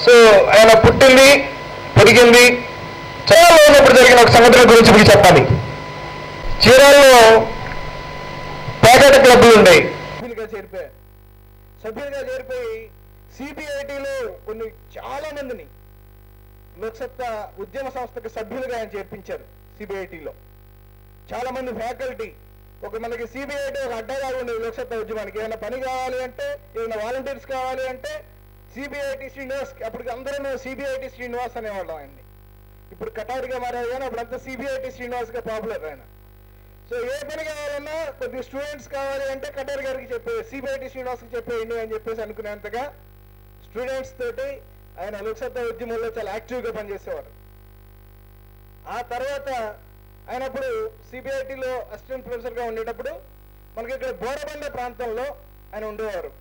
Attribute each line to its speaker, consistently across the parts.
Speaker 1: So ఆయన పుట్టింది పెరిగింది చాలా ఉన్నప్పుడు జరిగిన ఒక సంఘటన గురించి మీకు చెప్పాలి చీరాల్లో పేకాట క్లబ్లు ఉండేవి సభ్యులుగా చేరిపోయారు సభ్యులుగా చేరిపోయి సిబిఐటిలో కొన్ని చాలా మందిని లోక్సత్తా ఉద్యమ సంస్థకు సభ్యులుగా ఆయన చేర్పించారు సిబిఐటిలో చాలా మంది ఫ్యాకల్టీ ఒక మనకి సిబిఐటి ఒక అడ్డగా ఉండేది లోక్సత్తా ఉద్యమానికి ఏమైనా పని కావాలి అంటే ఏమైనా వాలంటీర్స్ కావాలి అంటే సిబిఐటి శ్రీనివాస్ అప్పటికి అందరూ సిబిఐటి శ్రీనివాస్ అనేవాళ్ళం ఆయన్ని ఇప్పుడు కటారిగా మారారు కానీ అప్పుడు అంతా సిబిఐటి శ్రీనివాస్ గా పాపులర్ ఆయన సో ఏ పని కావాలన్నా కొద్ది స్టూడెంట్స్ కావాలి అంటే కటారి గారికి చెప్పే సిబిఐటి శ్రీనివాస్కి చెప్పేయండి అని చెప్పేసి అనుకునేంతగా స్టూడెంట్స్ తోటి ఆయన లోక్సత్తా ఉద్యమంలో చాలా యాక్టివ్గా పనిచేసేవారు ఆ తర్వాత ఆయన అప్పుడు సిబిఐటిలో అసిస్టెంట్ ప్రొఫెసర్గా ఉండేటప్పుడు మనకి ఇక్కడ బోరబండ ప్రాంతంలో ఆయన ఉండేవారు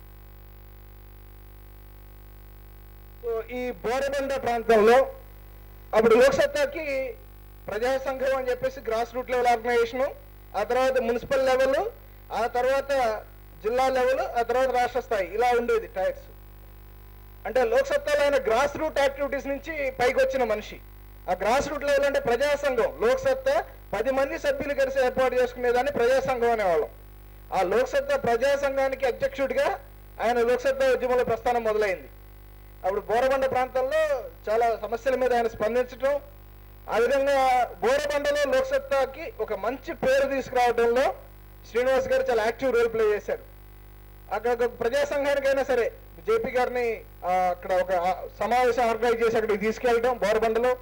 Speaker 1: సో ఈ బోరబండ ప్రాంతంలో అప్పుడు లోక్సత్తాకి ప్రజా సంఘం అని చెప్పేసి గ్రాస్ రూట్ లెవెల్ ఆర్గనైజేషను ఆ తర్వాత మున్సిపల్ లెవెల్ ఆ తర్వాత జిల్లా లెవెల్ ఆ తర్వాత రాష్ట్ర స్థాయి ఇలా ఉండేది టైర్స్ అంటే లోక్సత్తాలో ఆయన గ్రాస్ రూట్ యాక్టివిటీస్ నుంచి పైకి వచ్చిన మనిషి ఆ గ్రాస్ రూట్ లెవెల్ అంటే ప్రజా సంఘం లోక్సత్తా పది మంది సభ్యులు కలిసి ఏర్పాటు చేసుకునేదాన్ని ప్రజా సంఘం అనేవాళ్ళం ఆ లోక్సత్తా ప్రజా సంఘానికి అధ్యక్షుడిగా ఆయన లోక్సత్తా ఉద్యమంలో ప్రస్థానం మొదలైంది అప్పుడు బోరబండ ప్రాంతంలో చాలా సమస్యల మీద ఆయన స్పందించడం ఆ విధంగా బోరబండలో లోక్సత్తాకి ఒక మంచి పేరు తీసుకురావడంలో శ్రీనివాస్ గారు చాలా యాక్టివ్ రోల్ ప్లే చేశారు అక్కడ ఒక ప్రజా సంఘానికైనా సరే జేపీ గారిని ఆ, అక్కడ ఒక ఆ, సమావేశం ఆర్గనైజ్ చేసి అక్కడికి తీసుకెళ్ళడం బోరబండలో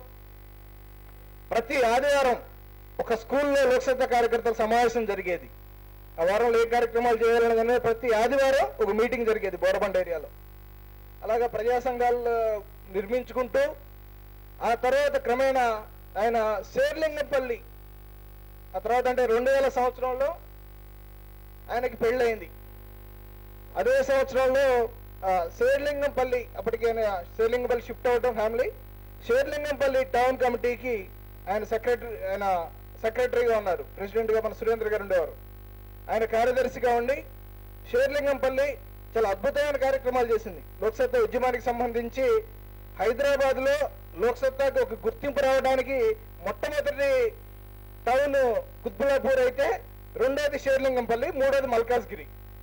Speaker 1: ప్రతి ఆదివారం ఒక స్కూల్లో లోక్సత్తా కార్యకర్తల సమావేశం జరిగేది ఆ వారంలో ఏ కార్యక్రమాలు చేయాలనే ప్రతి ఆదివారం ఒక మీటింగ్ జరిగేది బోరబండ ఏరియాలో అలాగా ప్రజా సంఘాలు నిర్మించుకుంటూ ఆ తర్వాత క్రమేణా ఆయన శేర్లింగంపల్లి ఆ తర్వాత అంటే రెండు వేల సంవత్సరంలో ఆయనకి పెళ్ళయింది అదే సంవత్సరంలో ఆ, శేర్లింగంపల్లి అప్పటికి ఆయన శేర్లింగంపల్లి షిఫ్ట్ అవ్వటం ఫ్యామిలీ శేర్లింగంపల్లి టౌన్ కమిటీకి ఆయన సెక్రటరీ ఆయన సెక్రటరీగా ఉన్నారు ప్రెసిడెంట్గా మన సురేంద్ర గారు ఉండేవారు ఆయన కార్యదర్శిగా ఉండి షేర్లింగంపల్లి చాలా అద్భుతమైన కార్యక్రమాలు చేసింది లోక్సత్తా ఉద్యమానికి సంబంధించి హైదరాబాద్ లో లోక్సత్తాకి ఒక గుర్తింపు రావడానికి మొట్టమొదటి టౌన్ కుత్బులాపూర్ అయితే రెండోది షేర్లింగంపల్లి మూడోది మల్కాజ్గిరి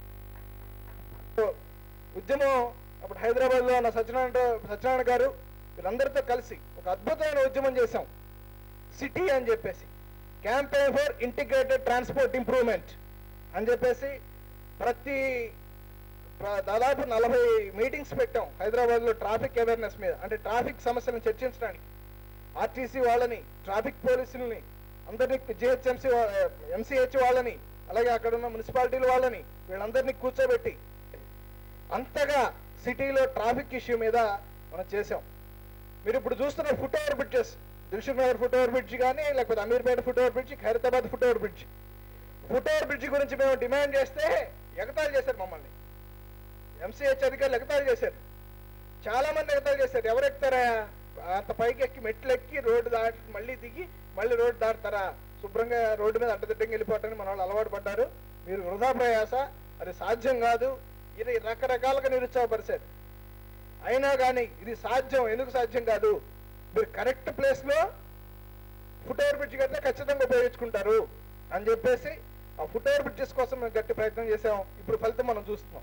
Speaker 1: సో, ఉద్యమం అప్పుడు హైదరాబాద్ లో ఉన్న సత్యనారాయణ సత్యనారాయణ గారు వీళ్ళందరితో కలిసి ఒక అద్భుతమైన ఉద్యమం చేశాం సిటీ అని చెప్పేసి campaign for integrated transport improvement అని చెప్పేసి ప్రతి ప్ర- దాదాపు నలభై మీటింగ్స్ పెట్టాం హైదరాబాద్లో ట్రాఫిక్ అవేర్నెస్ మీద అంటే ట్రాఫిక్ సమస్యలను చర్చించడానికి ఆర్టీసీ వాళ్ళని ట్రాఫిక్ పోలీసుల్ని అందరినీ జిహెచ్ఎంసీ ఎంసీహెచ్ వాళ్ళని అలాగే అక్కడ ఉన్న మున్సిపాలిటీల వాళ్ళని వీళ్ళందరినీ కూర్చోబెట్టి అంతగా సిటీలో ట్రాఫిక్ ఇష్యూ మీద మనం చేసాం మీరు ఇప్పుడు చూస్తున్న foot over bridges Dilsukhnagar foot over bridge కానీ లేకపోతే Ameerpet foot over bridge Khairatabad foot over bridge foot over bridge గురించి మేము డిమాండ్ చేస్తే ఎగతాళి చేశారు మమ్మల్ని ఎంసీహెచ్ అధికారులు ఎగతాళి చేశారు చాలా మంది ఎగతాళి చేశారు ఎవరు ఎక్కుతారా అంత పైకి ఎక్కి మెట్లు ఎక్కి రోడ్డు దాటి మళ్ళీ దిగి మళ్ళీ రోడ్డు దాటుతారా శుభ్రంగా రోడ్డు మీద అడ్డదిడ్డంగా వెళ్ళిపోవటానికి మన వాళ్ళు అలవాటు పడ్డారు మీరు వృధా ప్రయాస అది సాధ్యం కాదు ఇది రకరకాలుగా నిరుత్సాహపరిచారు అయినా కానీ ఇది సాధ్యం ఎందుకు సాధ్యం కాదు మీరు కరెక్ట్ ప్లేస్లో ఫుట్ ఓవర్ బ్రిడ్జ్ కడితే ఖచ్చితంగా ఉపయోగించుకుంటారు అని చెప్పేసి ఆ ఫుట్ ఓవర్ బ్రిడ్జెస్ కోసం మేము గట్టి ప్రయత్నం చేసాం ఇప్పుడు ఫలితం మనం చూస్తున్నాం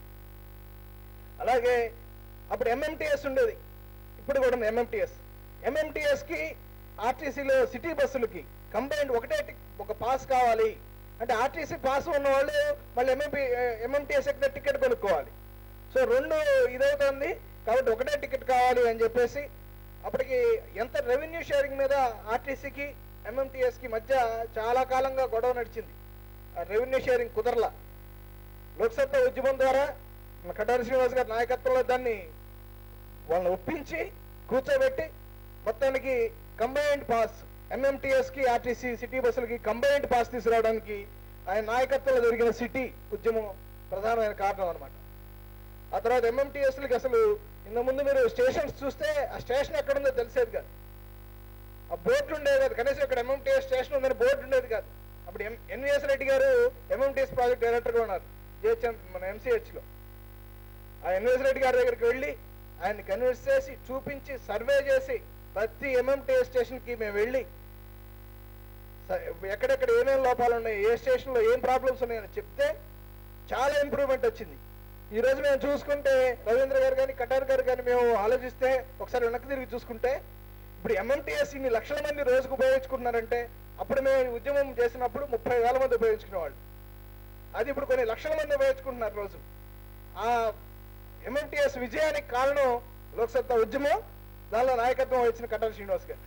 Speaker 1: అలాగే అప్పుడు ఎంఎంటీఎస్ ఉండేది ఇప్పుడు కూడా ఉంది ఎంఎంటీఎస్ ఎంఎంటీఎస్కి ఆర్టీసీలో సిటీ బస్సులకి కంబైన్డ్ ఒకటే టిక్- ఒక పాస్ కావాలి అంటే ఆర్టీసీ పాస్ ఉన్న వాళ్ళు మళ్ళీ ఎంఎంపీ ఎంఎంటీఎస్ ఎక్కితే టికెట్ కొనుక్కోవాలి సో రెండు ఇదవుతుంది కాబట్టి ఒకటే టికెట్ కావాలి అని చెప్పేసి అప్పటికి ఎంత రెవెన్యూ షేరింగ్ మీద ఆర్టీసీకి ఎంఎంటీఎస్కి మధ్య చాలా కాలంగా గొడవ నడిచింది రెవెన్యూ షేరింగ్ కుదరలా లోక్సత్తా ఉద్యమం ద్వారా మన కటారి శ్రీనివాస్ గారి నాయకత్వంలో దాన్ని వాళ్ళని ఒప్పించి కూర్చోబెట్టి మొత్తానికి కంబైన్డ్ పాస్ ఎంఎంటీఎస్ కి ఆర్టీసీ సిటీ బస్సులకి కంబైన్డ్ పాస్ తీసుకురావడానికి ఆయన నాయకత్వంలో జరిగిన సిటీ ఉద్యమం ప్రధానమైన కారణం అన్నమాట ఆ తర్వాత ఎంఎంటీఎస్లకి అసలు ఇంత ముందు మీరు స్టేషన్స్ చూస్తే ఆ స్టేషన్ ఎక్కడుందో తెలిసేది కాదు ఆ బోర్డు ఉండేది కాదు కనీసం ఇక్కడ ఎంఎంటీఎస్ స్టేషన్ ఉందని బోర్డు ఉండేది కాదు అప్పుడు ఎం ఎన్విఎస్ రెడ్డి గారు ఎంఎంటీఎస్ ప్రాజెక్ట్ డైరెక్టర్గా ఉన్నారు జిహెచ్ఎం మన ఎంసీహెచ్ లో ఆ ఎన్విఎస్ రెడ్డి గారి దగ్గరికి వెళ్ళి ఆయన్ని కన్విన్స్ చేసి చూపించి సర్వే చేసి ప్రతి ఎంఎంటీ స్టేషన్కి మేము వెళ్ళి స- ఎక్కడెక్కడ ఏమేమి లోపాలు ఉన్నాయి ఏ స్టేషన్లో ఏం ప్రాబ్లమ్స్ ఉన్నాయని చెప్తే చాలా ఇంప్రూవ్మెంట్ వచ్చింది ఈ రోజు మేము చూసుకుంటే రవీంద్ర గారు కానీ కటార్ గారు కానీ మేము ఆలోచిస్తే ఒకసారి వెనక్కి తిరిగి చూసుకుంటే ఇప్పుడు ఎంఎంటీఎస్ ఇన్ని లక్షల మంది రోజుకు ఉపయోగించుకుంటున్నారంటే అప్పుడు మేము ఈ ఉద్యమం చేసినప్పుడు ముప్పై వేల మంది ఉపయోగించుకునేవాళ్ళు అది ఇప్పుడు కొన్ని లక్షల మంది ఉపయోగించుకుంటున్నారు రోజు ఆ ఎంఎంటీఎస్ విజయానికి కారణం లోక్సత్తా ఉద్యమం దానిలో నాయకత్వం వహించిన కటార్ శ్రీనివాస్ గారు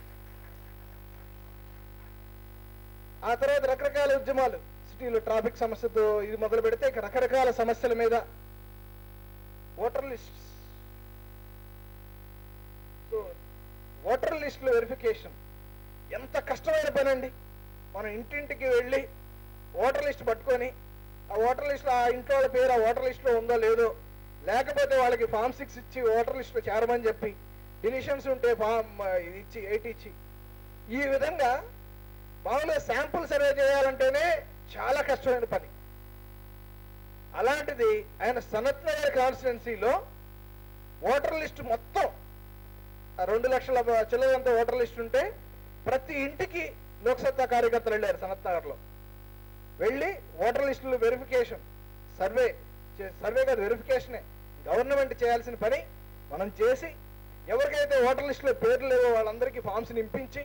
Speaker 1: ఆ తర్వాత రకరకాల ఉద్యమాలు సిటీలో ట్రాఫిక్ సమస్యతో ఇది మొదలు పెడితే ఇక రకరకాల సమస్యల మీద ఓటర్ లిస్ట్ సో ఓటర్ లిస్టుల వెరిఫికేషన్ ఎంత కష్టమైన పని అండి మనం ఇంటింటికి వెళ్ళి ఓటర్ లిస్ట్ పట్టుకొని ఆ ఓటర్ లిస్ట్ ఆ ఇంట్లో వాళ్ళ పేరు ఆ ఓటర్ లిస్ట్లో ఉందో లేదో లేకపోతే వాళ్ళకి ఫామ్ సిక్స్ ఇచ్చి ఓటర్ లిస్ట్లో చేరమని చెప్పి డిలిషన్స్ ఉంటే ఫామ్ ఇది ఇచ్చి ఎయిట్ ఇచ్చి ఈ విధంగా మామూలుగా శాంపుల్ సర్వే చేయాలంటేనే చాలా కష్టమైన పని అలాంటిది ఆయన సనత్ నగర్ కాన్స్టిట్యున్సీలో ఓటర్ లిస్ట్ మొత్తం ఆ రెండు లక్షల చిల్లరంత ఓటర్ లిస్ట్ ఉంటే ప్రతి ఇంటికి లోక్సత్తా కార్యకర్తలు వెళ్ళారు సనత్ నగర్లో వెళ్ళి ఓటర్ లిస్టులు వెరిఫికేషన్ సర్వే చే- సర్వే కాదు వెరిఫికేషనే గవర్నమెంట్ చేయాల్సిన పని మనం చేసి ఎవరికైతే ఓటర్ లిస్టులో పేర్లు లేవో వాళ్ళందరికీ ఫామ్స్ నింపించి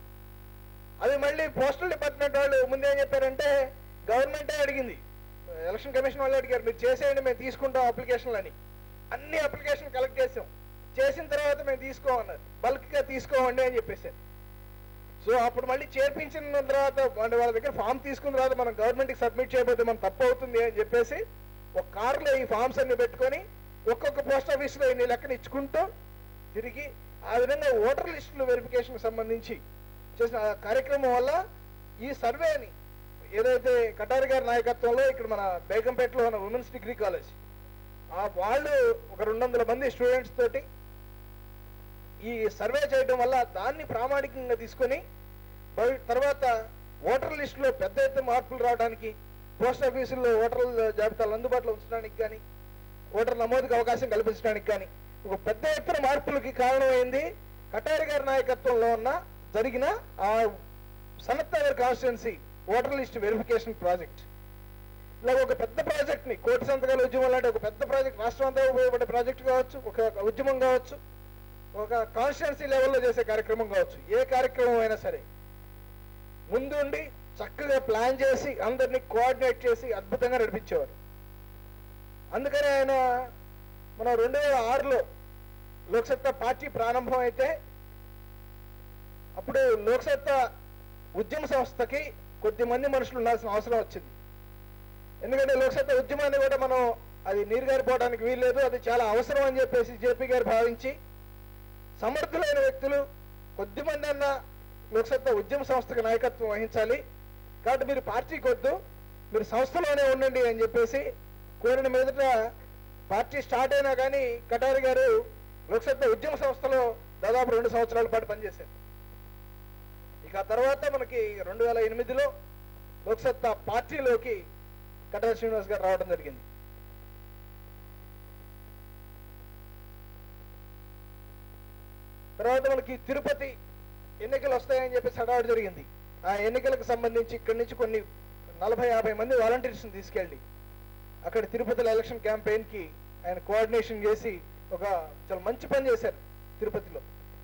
Speaker 1: అది మళ్ళీ పోస్టల్ డిపార్ట్మెంట్ వాళ్ళు ముందే ఏం చెప్పారంటే గవర్నమెంటే అడిగింది ఎలక్షన్ కమిషన్ వాళ్ళు అడిగారు మీరు చేసేయండి మేము తీసుకుంటాం అప్లికేషన్లు అని అన్ని అప్లికేషన్ కలెక్ట్ చేసాం చేసిన తర్వాత మేము తీసుకోమన్నారు బల్క్గా తీసుకోమండి అని చెప్పేసారు సో అప్పుడు మళ్ళీ చేర్పించిన తర్వాత అంటే వాళ్ళ దగ్గర ఫామ్ తీసుకున్న తర్వాత మనం గవర్నమెంట్కి సబ్మిట్ చేయకపోతే మనం తప్పు అవుతుంది అని చెప్పేసి ఒక కారులో ఈ ఫామ్స్ అన్ని పెట్టుకొని ఒక్కొక్క పోస్ట్ ఆఫీస్లో ఇన్ని లెక్కన ఇచ్చుకుంటూ తిరిగి ఆ విధంగా ఓటర్ లిస్టుల వెరిఫికేషన్కి సంబంధించి చేసిన ఆ కార్యక్రమం వల్ల ఈ సర్వేని ఏదైతే కటారి గారి నాయకత్వంలో ఇక్కడ మన బేగంపేటలో ఉన్న ఉమెన్స్ డిగ్రీ కాలేజ్ ఆ వాళ్ళు ఒక రెండు వందల మంది స్టూడెంట్స్ తోటి ఈ సర్వే చేయడం వల్ల దాన్ని ప్రామాణికంగా తీసుకొని భవి- తర్వాత ఓటర్ లిస్టులో పెద్ద ఎత్తున మార్పులు రావడానికి పోస్ట్ ఆఫీసుల్లో ఓటర్ల జాబితాలు అందుబాటులో ఉంచడానికి కానీ ఓటర్ నమోదుకు అవకాశం కల్పించడానికి కానీ ఒక పెద్ద ఎత్తున మార్పులకి కారణమైంది కటారి గారి నాయకత్వంలో ఉన్న జరిగిన ఆ Sanathnagar constituency voter list verification project ఇలాగ ఒక పెద్ద ప్రాజెక్ట్ ని కోటి సంతకాల ఉద్యమం లాంటి ఒక పెద్ద ప్రాజెక్ట్ రాష్ట్రం అంతా ఉపయోగపడే ప్రాజెక్ట్ కావచ్చు ఒక ఒక ఉద్యమం కావచ్చు ఒక కాన్స్టిట్యున్సీ లెవెల్లో చేసే కార్యక్రమం కావచ్చు ఏ కార్యక్రమం అయినా సరే ముందుండి చక్కగా ప్లాన్ చేసి అందరినీ కోఆర్డినేట్ చేసి అద్భుతంగా నడిపించేవారు అందుకని ఆయన మన రెండు వేల ఆరులో లోక్సత్తా పార్టీ ప్రారంభం అయితే అప్పుడు లోక్సత్తా ఉద్యమ సంస్థకి కొద్ది మంది మనుషులు ఉండాల్సిన అవసరం వచ్చింది ఎందుకంటే లోక్సత్తా ఉద్యమాన్ని కూడా మనం అది నీరుగారిపోవడానికి వీల్లేదు అది చాలా అవసరం అని చెప్పేసి జేపీ గారు భావించి సమర్థులైన వ్యక్తులు కొద్ది మంది అన్న లోక్సత్తా ఉద్యమ సంస్థకు నాయకత్వం వహించాలి కాబట్టి మీరు పార్టీకి వద్దు మీరు సంస్థలోనే ఉండండి అని చెప్పేసి కోరిన మీదట పార్టీ స్టార్ట్ అయినా కానీ కటారి గారు లోక్సత్తా ఉద్యమ సంస్థలో దాదాపు రెండు సంవత్సరాల పాటు పనిచేశారు ఇక ఆ తర్వాత మనకి రెండు వేల ఎనిమిదిలో లోక్సత్తా పార్టీలోకి కటారి శ్రీనివాస్ గారు రావడం జరిగింది తర్వాత మనకి తిరుపతి ఎన్నికలు వస్తాయని చెప్పేసి హడావుడి జరిగింది ఆ ఎన్నికలకు సంబంధించి ఇక్కడి నుంచి కొన్ని నలభై యాభై మంది వాలంటీర్స్ని తీసుకెళ్ళి అక్కడ తిరుపతిలో ఎలక్షన్ క్యాంపెయిన్కి ఆయన కోఆర్డినేషన్ చేసి ఒక చాలా మంచి పని చేశారు తిరుపతిలో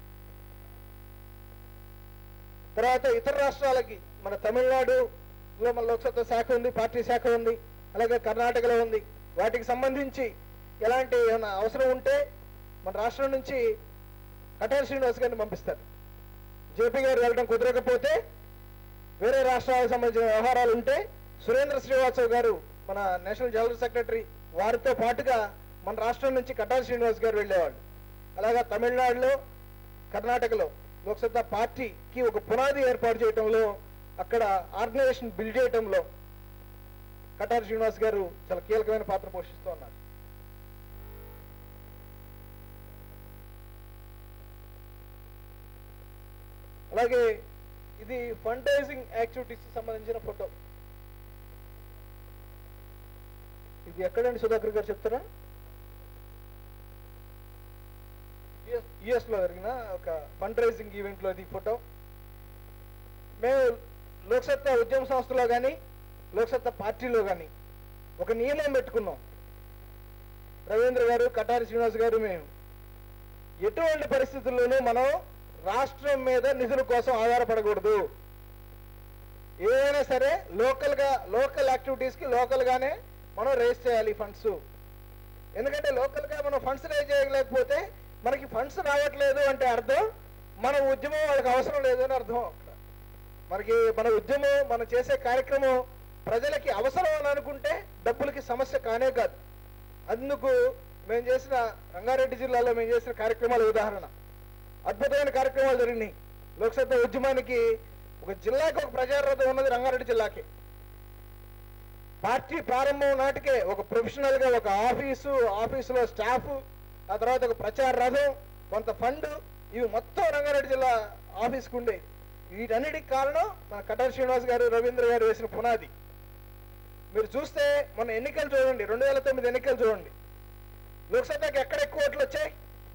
Speaker 1: తర్వాత ఇతర రాష్ట్రాలకి మన తమిళనాడులో మన లోక్సత్తా శాఖ ఉంది పార్టీ శాఖ ఉంది అలాగే కర్ణాటకలో ఉంది వాటికి సంబంధించి ఎలాంటి ఏమైనా అవసరం ఉంటే మన రాష్ట్రం నుంచి కటారి శ్రీనివాస్ గారిని పంపిస్తారు జేపీ గారు వెళ్ళడం కుదరకపోతే వేరే రాష్ట్రాలకు సంబంధించిన వ్యవహారాలు ఉంటే సురేంద్ర శ్రీవాత్సవ్ గారు మన నేషనల్ జనరల్ సెక్రటరీ వారితో పాటుగా మన రాష్ట్రం నుంచి కటారి శ్రీనివాస్ గారు వెళ్ళేవాళ్ళు అలాగా తమిళనాడులో కర్ణాటకలో లోక్సత్తా పార్టీకి ఒక పునాది ఏర్పాటు చేయడంలో అక్కడ ఆర్గనైజేషన్ బిల్డ్ చేయడంలో కటారి శ్రీనివాస్ గారు చాలా కీలకమైన పాత్ర పోషిస్తూ ఉన్నారు అలాగే ఇది ఫండ్రైజింగ్ యాక్టివిటీస్ సంబంధించిన ఫోటో ఇది ఎక్కడండి సుధాకర్ గారు చెప్తారా యుఎస్ యుఎస్లో జరిగిన ఒక ఫండ్ రైజింగ్ ఈవెంట్లో ఇది ఫోటో మేము లోక్సత్తా ఉద్యమ సంస్థలో కానీ లోక్సత్తా పార్టీలో కానీ ఒక నియమం పెట్టుకున్నాం రవీంద్ర గారు కటారి శ్రీనివాస్ గారు మేము ఎటువంటి పరిస్థితుల్లోనూ మనం రాష్ట్రం మీద నిధుల కోసం ఆధారపడకూడదు ఏదైనా సరే లోకల్గా లోకల్ యాక్టివిటీస్కి లోకల్గానే మనం రేస్ చేయాలి ఫండ్స్ ఎందుకంటే లోకల్గా మనం ఫండ్స్ రేజ్ చేయలేకపోతే మనకి ఫండ్స్ రావట్లేదు అంటే అర్థం మన ఉద్యమం వాళ్ళకి అవసరం లేదు అని అర్థం అక్కడ మనకి మన ఉద్యమం మనం చేసే కార్యక్రమం ప్రజలకి అవసరం అని అనుకుంటే డబ్బులకి సమస్య కానే కాదు అందుకు మేము చేసిన రంగారెడ్డి జిల్లాలో మేము చేసిన కార్యక్రమాల ఉదాహరణ అద్భుతమైన కార్యక్రమాలు జరిగినాయి లోక్సభ ఉద్యమానికి ఒక జిల్లాకి ఒక ప్రజారథం ఉన్నది రంగారెడ్డి జిల్లాకి పార్టీ ప్రారంభం నాటికే ఒక ప్రొఫెషనల్ గా ఒక ఆఫీసు ఆఫీసులో స్టాఫ్ ఆ తర్వాత ఒక ప్రచార రథం కొంత ఫండ్ ఇవి మొత్తం రంగారెడ్డి జిల్లా ఆఫీస్కి ఉండే వీటన్నిటికి కారణం మన కటార్ శ్రీనివాస్ గారు రవీంద్ర గారు వేసిన పునాది మీరు చూస్తే మన ఎన్నికలు చూడండి రెండు వేల తొమ్మిది ఎన్నికలు చూడండి లోక్సభకి ఎక్కడ ఎక్కువ ఓట్లు వచ్చాయి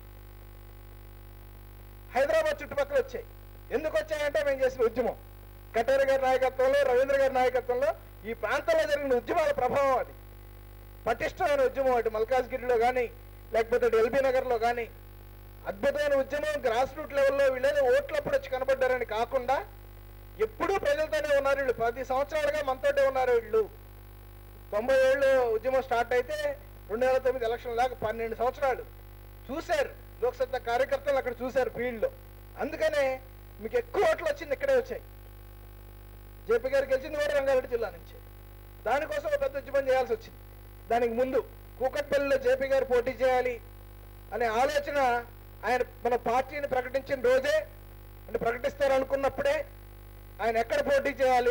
Speaker 1: హైదరాబాద్ చుట్టుపక్కల వచ్చాయి ఎందుకు వచ్చాయంటే మేము చేసిన ఉద్యమం కటేరి గారి నాయకత్వంలో రవీంద్ర గారి నాయకత్వంలో ఈ ప్రాంతంలో జరిగిన ఉద్యమాల ప్రభావం అది పటిష్టమైన ఉద్యమం అటు మల్కాజ్గిరిలో కానీ లేకపోతే అటు ఎల్బీ నగర్లో కానీ అద్భుతమైన ఉద్యమం గ్రాస్ రూట్ లెవెల్లో వీళ్ళేదో ఓట్లప్పుడు వచ్చి కనబడ్డారని కాకుండా ఎప్పుడూ ప్రజలతోనే ఉన్నారు వీళ్ళు పది సంవత్సరాలుగా మనతోటే ఉన్నారు వీళ్ళు తొంభై ఏళ్ళు ఉద్యమం స్టార్ట్ అయితే రెండు వేల తొమ్మిది ఎలక్షన్ దాకా పన్నెండు సంవత్సరాలు చూశారు లోక్సత్తా కార్యకర్తలు అక్కడ చూశారు ఫీల్డ్లో అందుకనే మీకు ఎక్కువ ఓట్లు వచ్చింది ఇక్కడే వచ్చాయి జేపీ గారు గెలిచింది కూడా రంగారెడ్డి జిల్లా నుంచి దానికోసం ఒక పెద్ద ఉద్యమం చేయాల్సి వచ్చింది దానికి ముందు కూకట్పల్లిలో జేపీ గారు పోటీ చేయాలి అనే ఆలోచన ఆయన మన పార్టీని ప్రకటించిన రోజే అంటే ప్రకటిస్తారనుకున్నప్పుడే ఆయన ఎక్కడ పోటీ చేయాలి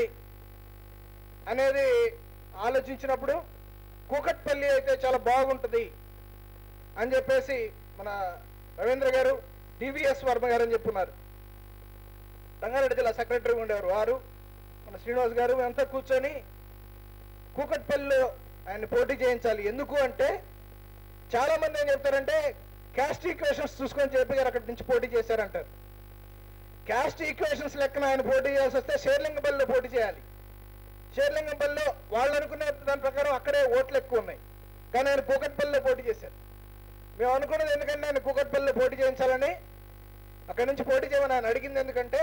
Speaker 1: అనేది ఆలోచించినప్పుడు కూకట్పల్లి అయితే చాలా బాగుంటుంది అని చెప్పేసి మన రవీంద్ర గారు డివిఎస్ వర్మ గారు అని చెప్పున్నారు రంగారెడ్డి జిల్లా సెక్రటరీ ఉండేవారు వారు మన శ్రీనివాస్ గారు అంతా కూర్చొని కూకట్పల్లిలో ఆయన పోటీ చేయించాలి ఎందుకు అంటే చాలా మంది ఏం చెప్తారంటే క్యాస్ట్ ఈక్వేషన్స్ చూసుకొని చెప్పి గారు అక్కడి నుంచి పోటీ చేశారంటారు క్యాస్ట్ ఈక్వేషన్స్ లెక్కన ఆయన పోటీ చేయాల్సి వస్తే షేర్లింగపల్లిలో పోటీ చేయాలి షేర్లింగంపల్లిలో వాళ్ళు అనుకునే దాని ప్రకారం అక్కడే ఓట్లు ఎక్కువ ఉన్నాయి కానీ ఆయన కూకట్పల్లిలో పోటీ చేశారు మేము అనుకున్నది ఎందుకంటే ఆయన కూకట్పల్లిలో పోటీ చేయించాలని అక్కడి నుంచి పోటీ చేయమని ఆయన అడిగింది ఎందుకంటే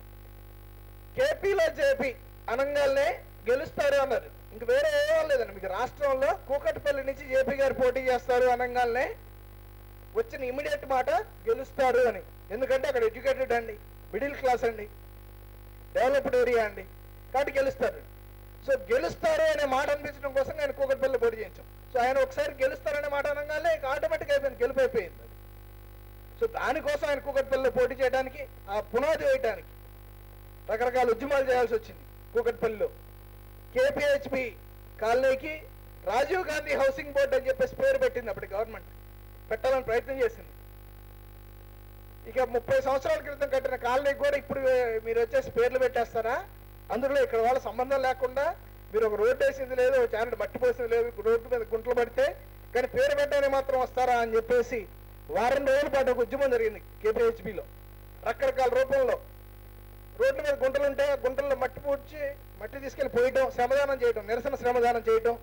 Speaker 1: కేపీలో జేపీ అనంగాల్నే గెలుస్తారు అన్నారు ఇంక వేరే ఏమో లేదండి మీకు రాష్ట్రంలో కూకట్పల్లి నుంచి జేపీ గారు పోటీ చేస్తారు అనంగాల్నే వచ్చిన ఇమీడియట్ మాట గెలుస్తారు అని ఎందుకంటే అక్కడ ఎడ్యుకేటెడ్ అండి మిడిల్ క్లాస్ అండి డెవలప్డ్ ఏరియా అండి కాబట్టి గెలుస్తారు సో గెలుస్తారు అనే మాట అనిపించడం కోసం ఆయన కూకట్పల్లి పోటీ చేయించాం సో ఆయన ఒకసారి గెలుస్తారనే మాట అనగానే ఇక ఆటోమేటిక్ అయిపోయింది గెలుపు అయిపోయింది అది సో దానికోసం ఆయన కూకట్పల్లిలో పోటీ చేయడానికి ఆ పునాది వేయడానికి రకరకాల ఉద్యమాలు చేయాల్సి వచ్చింది కూకట్పల్లిలో కేపీహెచ్పి కాలనీకి రాజీవ్ గాంధీ హౌసింగ్ బోర్డు అని చెప్పేసి పేరు పెట్టింది అప్పటి గవర్నమెంట్ పెట్టాలని ప్రయత్నం చేసింది ఇక ముప్పై సంవత్సరాల క్రితం కట్టిన కాలనీకి కూడా ఇప్పుడు మీరు వచ్చేసి పేర్లు పెట్టేస్తారా అందులో ఇక్కడ వాళ్ళ సంబంధం లేకుండా మీరు ఒక రోడ్డు వేసింది లేదు ఒక చారెట్ మట్టి పోసింది లేదు రోడ్డు మీద గుంటలు పడితే కానీ పేరు పెట్టడానికి మాత్రం వస్తారా అని చెప్పేసి వారం రోజుల పాటు ఒక ఉద్యమం జరిగింది కేపీహెచ్బిలో రకరకాల రూపంలో రోడ్ల మీద గుంటలు ఉంటే ఆ గుంటల్లో మట్టి పూడ్చి మట్టి తీసుకెళ్లి పోయటం శ్రమదానం చేయటం నిరసన శ్రమదానం చేయటం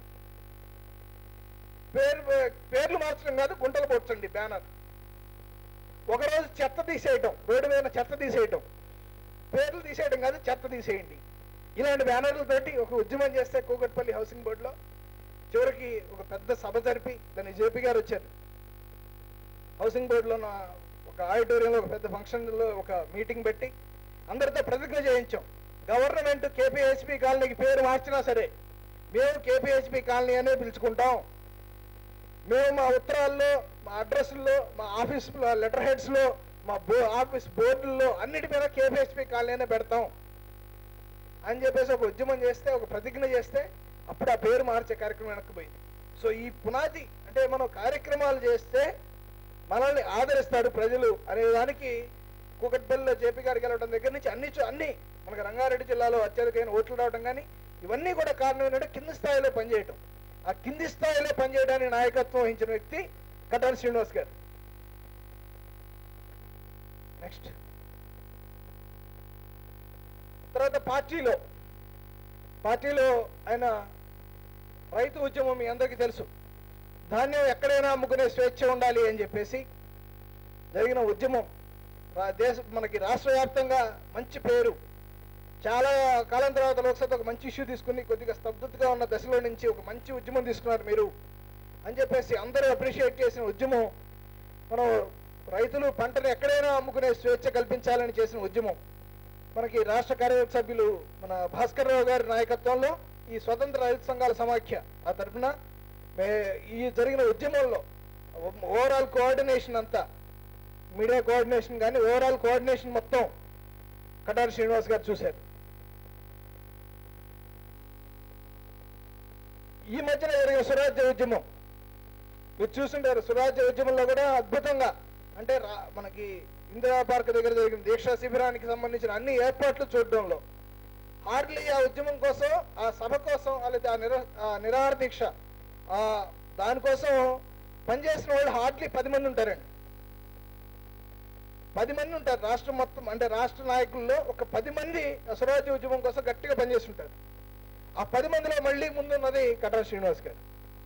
Speaker 1: పేరు పేర్లు మార్చడం కాదు గుంటలు పొచ్చండి బ్యానర్ ఒకరోజు చెత్త తీసేయటం రోడ్డు మీద చెత్త తీసేయటం పేర్లు తీసేయడం కాదు చెత్త తీసేయండి ఇలాంటి బ్యానర్లతోటి ఒక ఉద్యమం చేస్తే కూకట్పల్లి హౌసింగ్ బోర్డులో చివరికి ఒక పెద్ద సభ జరిపి దాన్ని జేపీ గారు వచ్చారు హౌసింగ్ బోర్డులో ఉన్న ఒక ఆడిటోరియంలో ఒక పెద్ద ఫంక్షన్లో ఒక మీటింగ్ పెట్టి అందరితో ప్రతిజ్ఞ చేయించాం గవర్నమెంట్ కేపీహెచ్పి కాలనీకి పేరు మార్చినా సరే మేము కేపీహెచ్పి కాలనీ అనే పిలుచుకుంటాం మేము మా ఉత్తరాల్లో మా అడ్రస్ల్లో మా ఆఫీస్ లెటర్ హెడ్స్లో మా బో ఆఫీస్ బోర్డుల్లో అన్నిటి మీద కేపీహెచ్పి కాలనీనే పెడతాం అని చెప్పేసి ఒక ఉద్యమం చేస్తే ఒక ప్రతిజ్ఞ చేస్తే అప్పుడు ఆ పేరు మార్చే కార్యక్రమం వెనక్కిపోయింది సో ఈ పునాది అంటే మనం కార్యక్రమాలు చేస్తే మనల్ని ఆదరిస్తాడు ప్రజలు అనే దానికి కూకట్పల్లిలో జేపీ గారికి వెళ్ళడం దగ్గర నుంచి అన్ని చో- అన్ని మనకు రంగారెడ్డి జిల్లాలో అత్యధికమైన ఓట్లు రావడం కానీ ఇవన్నీ కూడా కారణం ఏంటంటే కింది స్థాయిలో పనిచేయటం ఆ కింది స్థాయిలో పనిచేయడానికి నాయకత్వం వహించిన వ్యక్తి కటారి శ్రీనివాస్ గారు నెక్స్ట్ తర్వాత పార్టీలో పార్టీలో ఆయన రైతు ఉద్యమం మీ అందరికీ తెలుసు ధాన్యం ఎక్కడైనా అమ్ముకునే స్వేచ్ఛ ఉండాలి అని చెప్పేసి జరిగిన ఉద్యమం రా- దేశ మనకి రాష్ట్ర వ్యాప్తంగా మంచి పేరు చాలా కాలం తర్వాత లోక్సభ ఒక మంచి ఇష్యూ తీసుకుని కొద్దిగా స్తబ్దతగా ఉన్న దశలో నుంచి ఒక మంచి ఉద్యమం తీసుకున్నారు మీరు అని చెప్పేసి అందరూ అప్రిషియేట్ చేసిన ఉద్యమం మనం రైతులు పంటను ఎక్కడైనా అమ్ముకునే స్వేచ్ఛ కల్పించాలని చేసిన ఉద్యమం మనకి రాష్ట్ర కార్యవర్గ సభ్యులు మన భాస్కర్ రావు గారి నాయకత్వంలో ఈ స్వతంత్ర రైతు సంఘాల సమాఖ్య ఆ తరఫున మే- ఈ జరిగిన ఉద్యమంలో ఓవరాల్ కోఆర్డినేషన్ అంతా మీడియా కోఆర్డినేషన్ కానీ ఓవరాల్ కోఆర్డినేషన్ మొత్తం కటారి శ్రీనివాస్ గారు చూశారు ఈ మధ్యన జరిగిన స్వరాజ్య ఉద్యమం మీరు చూసుంటారు స్వరాజ్య ఉద్యమంలో కూడా అద్భుతంగా అంటే రా- మనకి ఇందిరా పార్క్ దగ్గర జరిగిన దీక్షా శిబిరానికి సంబంధించిన అన్ని ఏర్పాట్లు చూడడంలో హార్డ్లీ ఆ ఉద్యమం కోసం ఆ సభ కోసం లేదా ఆ నిర ఆ నిరాహార దీక్ష ఆ దానికోసం పనిచేసిన వాళ్ళు హార్డ్లీ పది మంది ఉంటారండి పది మంది ఉంటారు రాష్ట్రం మొత్తం అంటే రాష్ట్ర నాయకుల్లో ఒక పది మంది ఆ స్వరాజ్య ఉద్యమం కోసం గట్టిగా పనిచేస్తుంటారు ఆ పది మందిలో మళ్ళీ ముందున్నది కటా శ్రీనివాస్ గారు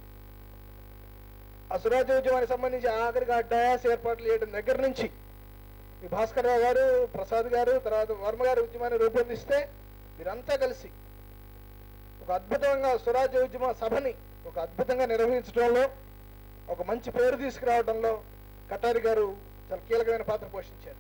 Speaker 1: ఆ స్వరాజ్య ఉద్యమానికి సంబంధించి ఆఖరికి ఆ డయాస్ ఏర్పాట్లు చేయడం దగ్గర నుంచి ఈ భాస్కర్ రావు గారు ప్రసాద్ గారు తర్వాత వర్మ గారు ఉద్యమాన్ని రూపొందిస్తే మీరంతా కలిసి ఒక అద్భుతంగా స్వరాజ్య ఉద్యమ సభని ఒక అద్భుతంగా నిర్వహించడంలో ఒక మంచి పేరు తీసుకురావడంలో కటారి గారు చాలా కీలకమైన పాత్ర పోషించారు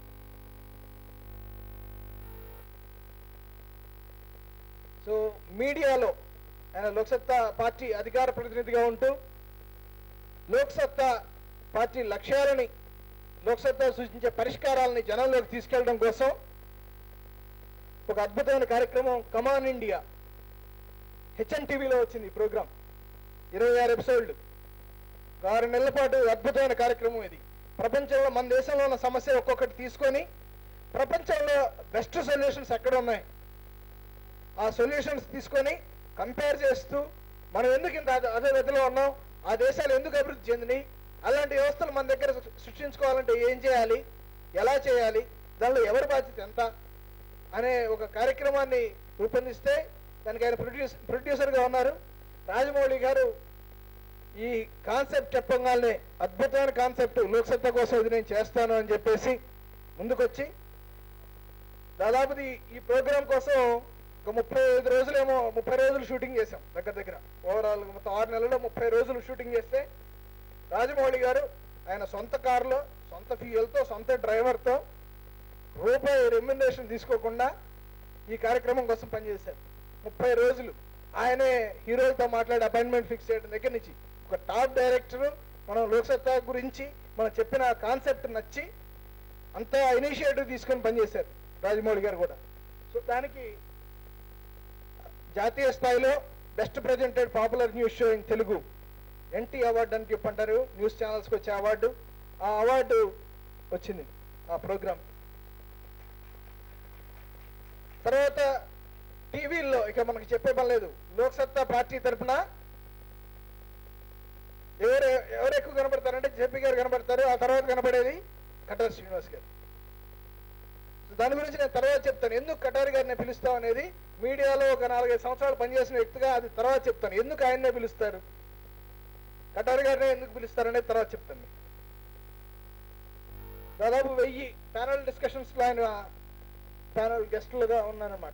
Speaker 1: సో మీడియాలో ఆయన లోక్సత్తా పార్టీ అధికార ప్రతినిధిగా ఉంటూ లోక్సత్తా పార్టీ లక్ష్యాలని లోక్సత్తా సూచించే పరిష్కారాలని జనంలోకి తీసుకెళ్ళడం కోసం ఒక అద్భుతమైన కార్యక్రమం కమాన్ ఇండియా హెచ్ఎన్ టీవీలో వచ్చింది ఈ ప్రోగ్రాం ఇరవై ఆరు ఎపిసోడ్లు ఆరు నెలల పాటు అద్భుతమైన కార్యక్రమం ఇది ప్రపంచంలో మన దేశంలో ఉన్న సమస్య ఒక్కొక్కటి తీసుకొని ప్రపంచంలో బెస్ట్ సొల్యూషన్స్ ఎక్కడ ఉన్నాయి ఆ సొల్యూషన్స్ తీసుకొని కంపేర్ చేస్తూ మనం ఎందుకు ఇంత అధ- అధోగతిలో ఉన్నాం ఆ దేశాలు ఎందుకు అభివృద్ధి చెందినాయి అలాంటి వ్యవస్థలు మన దగ్గర సృ- సృష్టించుకోవాలంటే ఏం చేయాలి ఎలా చేయాలి దానిలో ఎవరి బాధ్యత ఎంత అనే ఒక కార్యక్రమాన్ని రూపొందిస్తే దానికి ఆయన ప్రొడ్యూస్ ప్రొడ్యూసర్గా ఉన్నారు రాజమౌళి గారు ఈ కాన్సెప్ట్ చెప్పగానే అద్భుతమైన కాన్సెప్ట్ లోక్సత్తా కోసం ఇది నేను చేస్తాను అని చెప్పేసి ముందుకొచ్చి దాదాపు ఈ- ఈ ప్రోగ్రాం కోసం ఒక ముప్పై ఐదు రోజులేమో ముప్పై రోజులు షూటింగ్ చేసాం దగ్గర దగ్గర ఓవరాల్ మొత్తం ఆరు నెలల్లో ముప్పై రోజులు షూటింగ్ చేస్తే రాజమౌళి గారు ఆయన సొంత కారులో సొంత ఫ్యూయల్తో సొంత డ్రైవర్తో రూపాయి రెమ్యునరేషన్ తీసుకోకుండా ఈ కార్యక్రమం కోసం పనిచేశారు ముప్పై రోజులు ఆయనే హీరోలతో మాట్లాడి అపాయింట్మెంట్ ఫిక్స్ చేయడం దగ్గర నుంచి ఒక టాప్ డైరెక్టర్ మనం లోక్సత్తా గురించి మనం చెప్పిన కాన్సెప్ట్ నచ్చి అంతా ఇనిషియేటివ్ తీసుకొని పనిచేశారు రాజమౌళి గారు కూడా సో దానికి జాతీయ స్థాయిలో best presented popular news show in Telugu NT award అని చెప్పంటారు న్యూస్ ఛానల్స్కి వచ్చే అవార్డు ఆ అవార్డు వచ్చింది ఆ ప్రోగ్రామ్ తర్వాత టీవీల్లో ఇక మనకి చెప్పే పని లేదు లోక్సత్తా పార్టీ తరఫున ఎవరు ఎవరు ఎక్కువ కనబడతారంటే జేపీ గారు కనబడతారు ఆ తర్వాత కనబడేది కటారి శ్రీనివాస్ గారు సో దాని గురించి నేను తర్వాత చెప్తాను ఎందుకు కటారి గారిని పిలుస్తాం అనేది మీడియాలో ఒక నాలుగైదు సంవత్సరాలు పనిచేసిన వ్యక్తిగా అది తర్వాత చెప్తాను ఎందుకు ఆయన్నే పిలుస్తారు కటారి గారినే ఎందుకు పిలుస్తారు అనేది తర్వాత చెప్తాను మీకు. దాదాపు వెయ్యి ప్యానల్ డిస్కషన్స్ లో ఆయన ప్యానల్ గెస్టులుగా ఉన్నారన్నమాట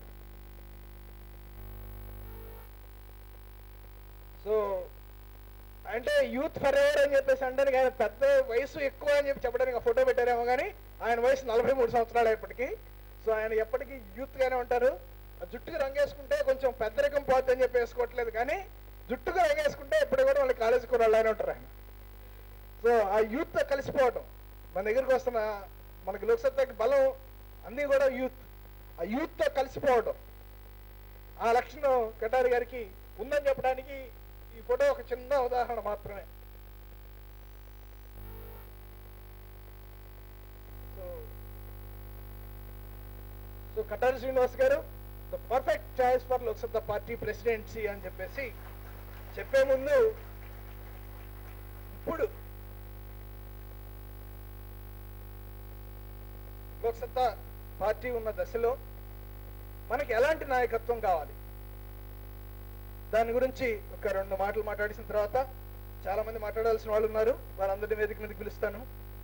Speaker 1: సో అంటే యూత్ ఫర్ ఎవర్ అని చెప్పేసి అంటే ఆయన పెద్ద వయసు ఎక్కువ అని చెప్పి చెప్పడానికి ఒక ఫోటో పెట్టారేమో కానీ ఆయన వయసు నలభై మూడు సంవత్సరాలు ఎప్పటికీ సో ఆయన ఎప్పటికీ యూత్ గానే ఉంటారు ఆ జుట్టుకు రంగేసుకుంటే కొంచెం పెద్దరికం పోద్ది అని చెప్పి వేసుకోవట్లేదు కానీ జుట్టుకు రంగేసుకుంటే ఎప్పుడు కూడా వాళ్ళకి కాలేజీ కుర్రాళ్ళనే ఉంటారు ఆయన సో ఆ యూత్ తో కలిసిపోవటం మన దగ్గరికి వస్తున్న మనకి లోక్సత్తాకి బలం అన్నీ కూడా యూత్ ఆ యూత్ తో కలిసిపోవటం ఆ లక్షణం కటారి గారికి ఉందని చెప్పడానికి ఈ ఫోటో ఒక చిన్న ఉదాహరణ మాత్రమే సో సో కటారి శ్రీనివాస్ గారు the perfect choice for Loksatta party presidency అని చెప్పేసి చెప్పే ముందు ఇప్పుడు లోక్సత్తా పార్టీ ఉన్న దశలో మనకి ఎలాంటి నాయకత్వం కావాలి దాని గురించి ఒక రెండు మాటలు మాట్లాడిన తర్వాత చాలా మంది మాట్లాడాల్సిన వాళ్ళు ఉన్నారు వారందరినీ వేదిక మీదకి పిలుస్తాను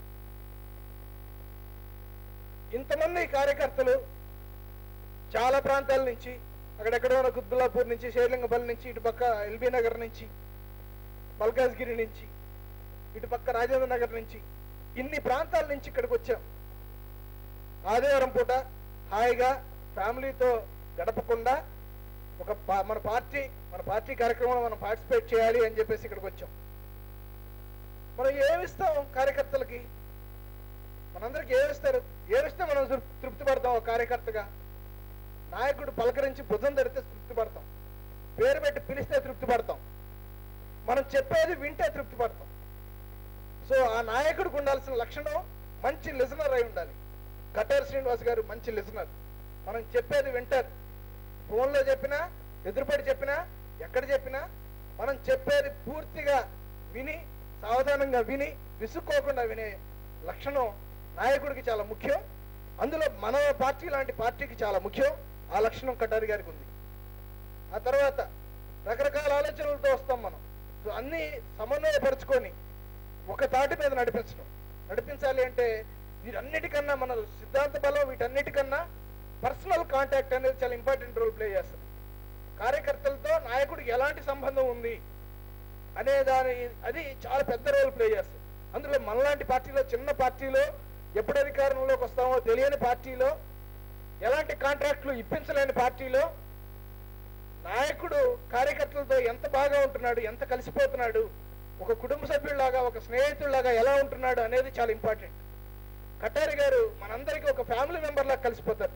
Speaker 1: ఇంతమంది కార్యకర్తలు చాలా ప్రాంతాల నుంచి అక్కడెక్కడ ఉన్న కుత్బుల్లాపూర్ నుంచి షేర్లింగపల్లి నుంచి ఇటు పక్క ఎల్బీ నగర్ నుంచి మల్కాజ్గిరి నుంచి ఇటు పక్క రాజేంద్ర నగర్ నుంచి ఇన్ని ప్రాంతాల నుంచి ఇక్కడికి వచ్చాం ఆదివారం పూట హాయిగా ఫ్యామిలీతో గడపకుండా ఒక పా- మన పార్టీ మన పార్టీ కార్యక్రమంలో మనం పార్టిసిపేట్ చేయాలి అని చెప్పేసి ఇక్కడికి వచ్చాం మనం ఏమిస్తాం కార్యకర్తలకి మనందరికి ఏమిస్తారు ఏమిస్తే మనం తృప్- తృప్తి పడతాం ఒక కార్యకర్తగా నాయకుడు పలకరించి భుజం ధరితే తృప్తి పడతాం పేరు పెట్టి పిలిస్తే తృప్తి పడతాం మనం చెప్పేది వింటే తృప్తి పడతాం సో ఆ నాయకుడికి ఉండాల్సిన లక్షణం మంచి లిజనర్ అయి ఉండాలి కటేర్ శ్రీనివాస్ గారు మంచి లిజనర్ మనం చెప్పేది వింటారు ఫోన్లో చెప్పినా ఎదురుపడి చెప్పినా ఎక్కడ చెప్పినా మనం చెప్పేది పూర్తిగా విని సావధానంగా విని విసుక్కోకుండా వినే లక్షణం నాయకుడికి చాలా ముఖ్యం అందులో మన పార్టీ లాంటి పార్టీకి చాలా ముఖ్యం ఆ లక్షణం కటారి గారికి ఉంది ఆ తర్వాత రకరకాల ఆలోచనలతో వస్తాం మనం సో అన్ని సమన్వయపరుచుకొని ఒక తాటి మీద నడిపించడం నడిపించాలి అంటే వీటన్నిటికన్నా మన సిద్ధాంత బలం వీటన్నిటికన్నా పర్సనల్ కాంటాక్ట్ అనేది చాలా ఇంపార్టెంట్ రోల్ ప్లే చేస్తుంది కార్యకర్తలతో నాయకుడికి ఎలాంటి సంబంధం ఉంది అనే దాని అది చాలా పెద్ద రోల్ ప్లే చేస్తుంది అందులో మనలాంటి పార్టీలో చిన్న పార్టీలో ఎప్పుడు అధికారంలోకి వస్తామో తెలియని పార్టీలో ఎలాంటి కాంట్రాక్ట్లు ఇప్పించలేని పార్టీలో నాయకుడు కార్యకర్తలతో ఎంత బాగా ఉంటున్నాడు ఎంత కలిసిపోతున్నాడు ఒక కుటుంబ సభ్యుల్లాగా ఒక స్నేహితుల్లాగా ఎలా ఉంటున్నాడు అనేది చాలా ఇంపార్టెంట్ కటారి గారు మనందరికీ ఒక ఫ్యామిలీ మెంబర్ లాగా కలిసిపోతారు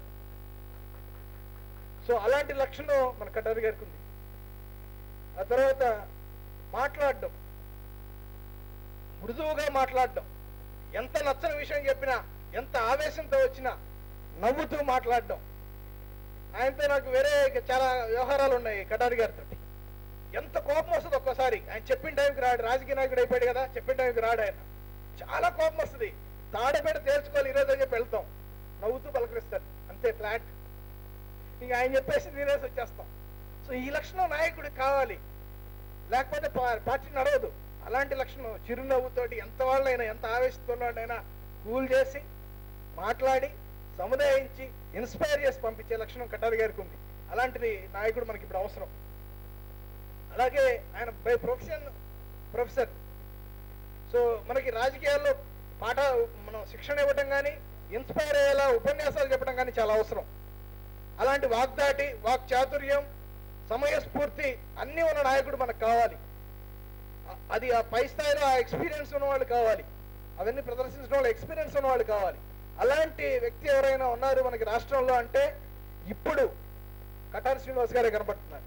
Speaker 1: సో అలాంటి లక్షణం మన కటారి గారికి ఉంది ఆ తర్వాత మాట్లాడడం మృదువుగా మాట్లాడడం ఎంత నచ్చని విషయం చెప్పినా ఎంత ఆవేశంతో వచ్చినా నవ్వుతూ మాట్లాడడం ఆయనతో నాకు వేరే ఇక చాలా వ్యవహారాలు ఉన్నాయి కటారి గారితో ఎంత కోపం వస్తుంది ఒక్కోసారి ఆయన చెప్పిన టైంకి రాడు రాజకీయ నాయకుడు అయిపోయాడు కదా చెప్పిన టైంకి రాడు ఆయన చాలా కోపం వస్తుంది తాడబెడ తేల్చుకోవాలి ఈరోజు అని చెప్పి వెళ్తాం నవ్వుతూ పలకరిస్తారు అంతే ఫ్లాట్ ఇంక ఆయన చెప్పేసి తినేసి వచ్చేస్తాం సో ఈ లక్షణం నాయకుడికి కావాలి లేకపోతే పా- పార్టీ నడవదు అలాంటి లక్షణం చిరునవ్వుతోటి ఎంత వాళ్ళైనా ఎంత ఆవేశంతోనైనా కూల్ చేసి మాట్లాడి సముదాయించి ఇన్స్పైర్ చేసి పంపించే లక్షణం కటారి గారికి ఉంది అలాంటిది నాయకుడు మనకి ఇప్పుడు అవసరం అలాగే ఆయన బై ప్రొఫెషన్ ప్రొఫెసర్ సో మనకి రాజకీయాల్లో పాఠ మనం శిక్షణ ఇవ్వటం కానీ ఇన్స్పైర్ అయ్యేలా ఉపన్యాసాలు చెప్పడం కానీ చాలా అవసరం అలాంటి వాగ్దాటి వాక్ చాతుర్యం సమయస్ఫూర్తి అన్నీ ఉన్న నాయకుడు మనకు కావాలి అ- అది ఆ పై స్థాయిలో ఆ ఎక్స్పీరియన్స్ ఉన్న వాళ్ళు కావాలి అవన్నీ ప్రదర్శించడం వాళ్ళు ఎక్స్పీరియన్స్ ఉన్న వాళ్ళు కావాలి అలాంటి వ్యక్తి ఎవరైనా ఉన్నారు మనకి రాష్ట్రంలో అంటే ఇప్పుడు కటారి శ్రీనివాస్ గారే కనబడుతున్నారు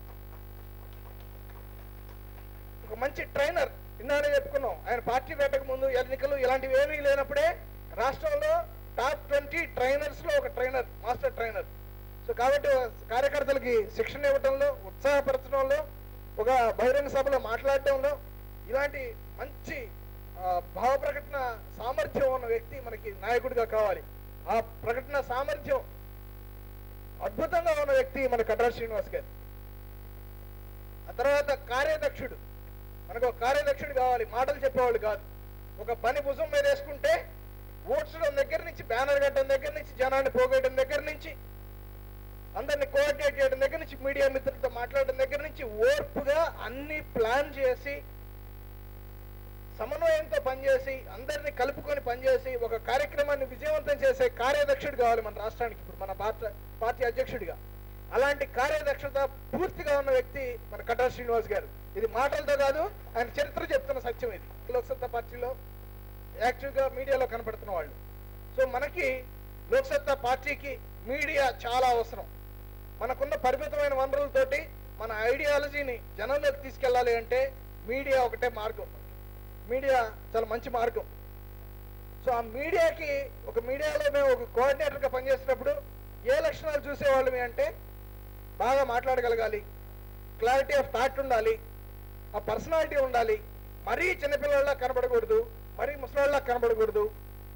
Speaker 1: ఒక మంచి ట్రైనర్ నిన్ననే చెప్పుకున్నాం ఆయన పార్టీ పెట్టక ముందు ఎన్నికలు ఇలాంటివి ఏమీ లేనప్పుడే రాష్ట్రంలో టాప్ ట్వంటీ ట్రైనర్స్ లో ఒక ట్రైనర్ మాస్టర్ ట్రైనర్ సో కాబట్టి కార్యకర్తలకి శిక్షణ ఇవ్వటంలో ఉత్సాహపరచడంలో ఒక బహిరంగ సభలో మాట్లాడటంలో ఇలాంటి మంచి ఆ, భావ ప్రకటన సామర్థ్యం ఉన్న వ్యక్తి మనకి నాయకుడిగా కావాలి ఆ ప్రకటన సామర్థ్యం అద్భుతంగా ఉన్న వ్యక్తి మన కటార్ శ్రీనివాస్ గారు ఆ తర్వాత కార్యదక్షుడు మనకు ఒక కార్యదక్షుడు కావాలి మాటలు చెప్పేవాళ్ళు కాదు ఒక పని భుజం మీద వేసుకుంటే ఓడ్చడం దగ్గర నుంచి బ్యానర్ కట్టడం దగ్గర నుంచి జనాన్ని పోగేయడం దగ్గర నుంచి అందరిని కోఆర్డినేట్ చేయడం దగ్గర నుంచి మీడియా మిత్రులతో మాట్లాడడం దగ్గర నుంచి ఓర్పుగా అన్ని ప్లాన్ చేసి సమన్వయంతో పనిచేసి అందరిని కలుపుకొని పనిచేసి ఒక కార్యక్రమాన్ని విజయవంతం చేసే కార్యదక్షుడు కావాలి మన రాష్ట్రానికి ఇప్పుడు మన పార్టీ పార్టీ అధ్యక్షుడిగా అలాంటి కార్యదక్షత పూర్తిగా ఉన్న వ్యక్తి మన కటార్ శ్రీనివాస్ గారు ఇది మాటలతో కాదు ఆయన చరిత్ర చెప్తున్న సత్యం ఇది లోక్సత్తా పార్టీలో యాక్టివ్గా మీడియాలో కనపడుతున్న వాళ్ళు సో మనకి లోక్సత్తా పార్టీకి మీడియా చాలా అవసరం మనకున్న పరిమితమైన వనరులతోటి మన ఐడియాలజీని జనంలోకి తీసుకెళ్ళాలి అంటే మీడియా ఒకటే మార్గం మీడియా చాలా మంచి మార్గం సో ఆ మీడియాకి ఒక మీడియాలో మేము ఒక కోఆర్డినేటర్గా పనిచేసినప్పుడు ఏ లక్షణాలు చూసేవాళ్ళమి అంటే బాగా మాట్లాడగలగాలి క్లారిటీ ఆఫ్ థాట్ ఉండాలి ఆ పర్సనాలిటీ ఉండాలి మరీ చిన్నపిల్లల్లా కనబడకూడదు మరీ ముసలాళ్ళ కనబడకూడదు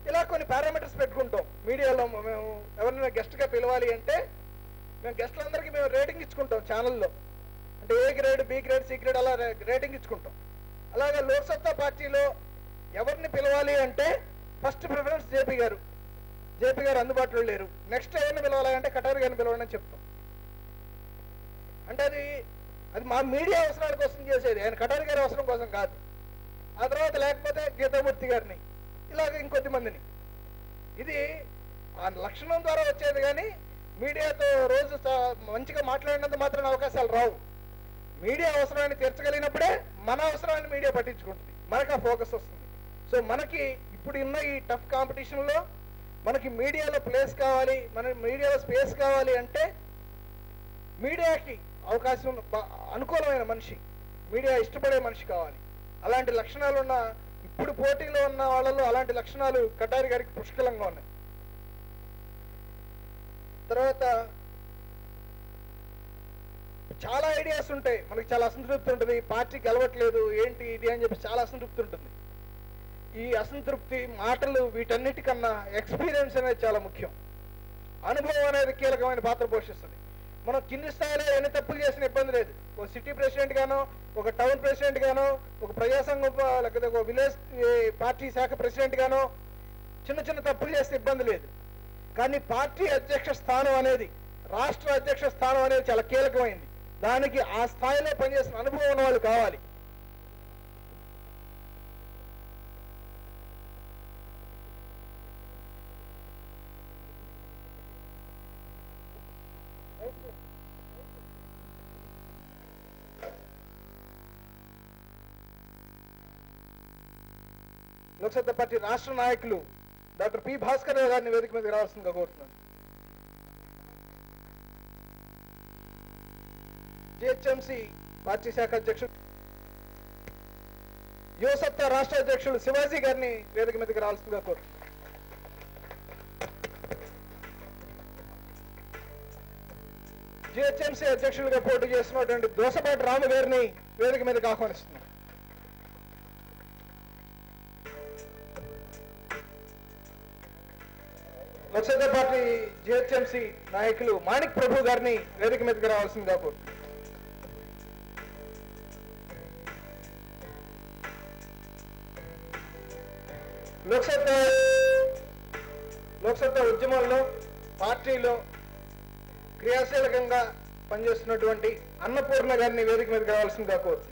Speaker 1: ఇలా కొన్ని పారామీటర్స్ పెట్టుకుంటాం మీడియాలో మేము ఎవరినైనా గెస్ట్గా పిలవాలి అంటే మేము గెస్ట్లందరికీ మేము రేటింగ్ ఇచ్చుకుంటాం ఛానల్లో అంటే A grade B grade C grade అలా రే- రేటింగ్ ఇచ్చుకుంటాం అలాగే లోక్సత్తా పార్టీలో ఎవరిని పిలవాలి అంటే ఫస్ట్ ప్రిఫరెన్స్ జేపీ గారు జేపీ గారు అందుబాటులో లేరు నెక్స్ట్ ఎవరిని పిలవాలి అంటే కటారి గారిని పిలవండి అని చెప్తాం అంటే అది అది మా మీడియా అవసరాల కోసం చేసేది ఆయన కటారి గారి అవసరం కోసం కాదు ఆ తర్వాత లేకపోతే గీతామూర్తి గారిని ఇలాగ ఇంకొద్ది మందిని ఇది ఆ లక్షణం ద్వారా వచ్చేది కానీ మీడియాతో రోజు స- మంచిగా మాట్లాడినంత మాత్రం అవకాశాలు రావు మీడియా అవసరాన్ని తీర్చగలిగినప్పుడే మన అవసరాన్ని మీడియా పట్టించుకుంటుంది మనకు ఆ ఫోకస్ వస్తుంది సో మనకి ఇప్పుడు ఉన్న ఈ టఫ్ కాంపిటీషన్లో మనకి మీడియాలో ప్లేస్ కావాలి మన మీడియాలో స్పేస్ కావాలి అంటే మీడియాకి అవకాశం ఉన్న- బ- అనుకూలమైన మనిషి మీడియా ఇష్టపడే మనిషి కావాలి అలాంటి లక్షణాలు ఉన్న ఇప్పుడు పోటీలో ఉన్న వాళ్ళలో అలాంటి లక్షణాలు కటారి గారికి పుష్కలంగా ఉన్నాయి తర్వాత చాలా ఐడియాస్ ఉంటాయి మనకి చాలా అసంతృప్తి ఉంటుంది పార్టీ గెలవట్లేదు ఏంటి ఇది అని చెప్పి చాలా అసంతృప్తి ఉంటుంది ఈ అసంతృప్తి మాటలు వీటన్నిటికన్నా ఎక్స్పీరియన్స్ అనేది చాలా ముఖ్యం అనుభవం అనేది కీలకమైన పాత్ర పోషిస్తుంది మనం కింది స్థాయిలో ఎన్ని తప్పులు చేసిన ఇబ్బంది లేదు ఒక సిటీ ప్రెసిడెంట్ గానో ఒక టౌన్ ప్రెసిడెంట్ గానో ఒక ప్రజాసంఘం ప- లేకపోతే ఒక విలేజ్ ఏ, పార్టీ శాఖ ప్రెసిడెంట్ గానో చిన్న చిన్న తప్పులు చేస్తే ఇబ్బంది లేదు కానీ పార్టీ అధ్యక్ష స్థానం అనేది రాష్ట్ర అధ్యక్ష స్థానం అనేది చాలా కీలకమైంది దానికి ఆ స్థాయిలో పనిచేసిన అనుభవం ఉన్న వాళ్ళు కావాలి లోక్సత్తా పార్టీ రాష్ట్ర నాయకులు డాక్టర్ పి భాస్కర్ రావు గారిని వేదిక మీదకి రావాల్సిందిగా కోరుతున్నాను జిహెచ్ఎంసి పార్టీ శాఖ అధ్యక్షుడు యువసత్తా రాష్ట్ర అధ్యక్షుడు శివాజీ గారిని వేదిక మీదకి రావాల్సిందిగా కోరుతున్నాను జిహెచ్ఎంసీ అధ్యక్షులుగా పోటీ చేస్తున్నటువంటి దోసపాటి రాము గారిని వేదిక మీదకి ఆహ్వానిస్తున్నాం లోక్సభ పార్టీ జిహెచ్ఎంసీ నాయకులు మాణిక్ ప్రభు గారిని వేదిక మీదకి రావాల్సిందిగా కోరుతున్నాం లోక్సభ లోక్సభ ఉద్యమంలో పార్టీలో క్రియాశీలకంగా పనిచేస్తున్నటువంటి అన్నపూర్ణ గారిని వేదిక మీదకి రావాల్సిందిగా కోరుతున్నాం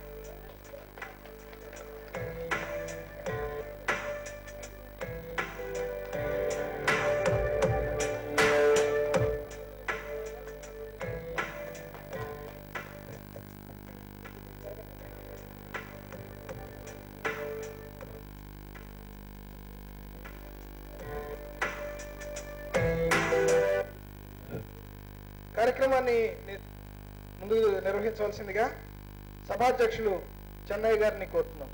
Speaker 1: కార్యక్రమాన్ని ని- ముందు నిర్వహించవలసిందిగా సభాధ్యక్షులు చెన్నై గారిని కోరుతున్నాం